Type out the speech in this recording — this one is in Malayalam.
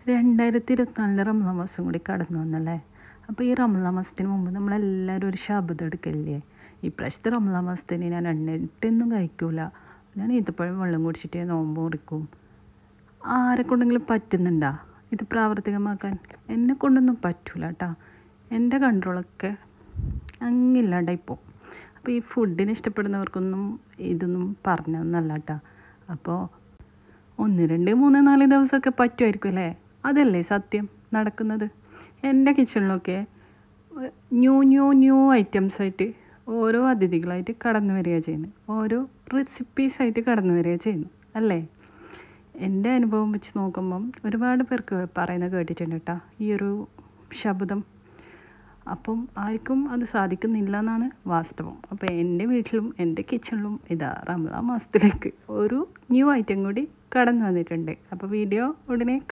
രണ്ടായിരത്തി ഇരുപത്തിനാലിലെ റമദാൻ മാസം കൂടി കടന്നു വന്നല്ലേ അപ്പോൾ ഈ റമദാൻ മാസത്തിന് മുമ്പ് നമ്മളെല്ലാവരും ഒരു ശബ്ദം എടുക്കല്ലേ ഈ പ്രാവശ്യത്തെ റമദാൻ മാസത്തിന് ഞാൻ എണ്ണിട്ടൊന്നും കഴിക്കൂല ഞാൻ ഈത്തപ്പഴം വെള്ളം കുടിച്ചിട്ട് നോമ്പ് മുറിക്കും ആരെ കൊണ്ടെങ്കിലും പറ്റുന്നുണ്ടാ ഇത് പ്രാവർത്തികമാക്കാൻ എന്നെ കൊണ്ടൊന്നും പറ്റൂല കേട്ടോ എൻ്റെ കൺട്രോളൊക്കെ അങ്ങില്ലാണ്ടായിപ്പോൾ അപ്പോൾ ഈ ഫുഡിനെ ഇഷ്ടപ്പെടുന്നവർക്കൊന്നും ഇതൊന്നും പറഞ്ഞതൊന്നല്ല കേട്ടോ അപ്പോൾ ഒന്ന് രണ്ട് മൂന്ന് നാല് ദിവസമൊക്കെ പറ്റുമായിരിക്കും അല്ലേ അതല്ലേ സത്യം നടക്കുന്നത് എൻ്റെ കിച്ചണിലൊക്കെ ന്യൂ ന്യൂ ന്യൂ ഐറ്റംസ് ആയിട്ട് ഓരോ അതിഥികളായിട്ട് കടന്നു വരിക ചെയ്യുന്നു ഓരോ റെസിപ്പീസായിട്ട് കടന്നു വരിക ചെയ്യുന്നു അല്ലേ എൻ്റെ അനുഭവം വെച്ച് നോക്കുമ്പം ഒരുപാട് പേർക്ക് പറയുന്നത് കേട്ടിട്ടുണ്ട് കേട്ടോ ഈ ഒരു ശബ്ദം അപ്പം ആർക്കും അത് സാധിക്കുന്നില്ല എന്നാണ് വാസ്തവം അപ്പോൾ എൻ്റെ വീട്ടിലും എൻ്റെ കിച്ചണിലും ഇതാ റമദാൻ മാസത്തിലേക്ക് ഒരു ന്യൂ ഐറ്റം കൂടി കടന്നു വന്നിട്ടുണ്ട് അപ്പോൾ വീഡിയോ ഉടനെ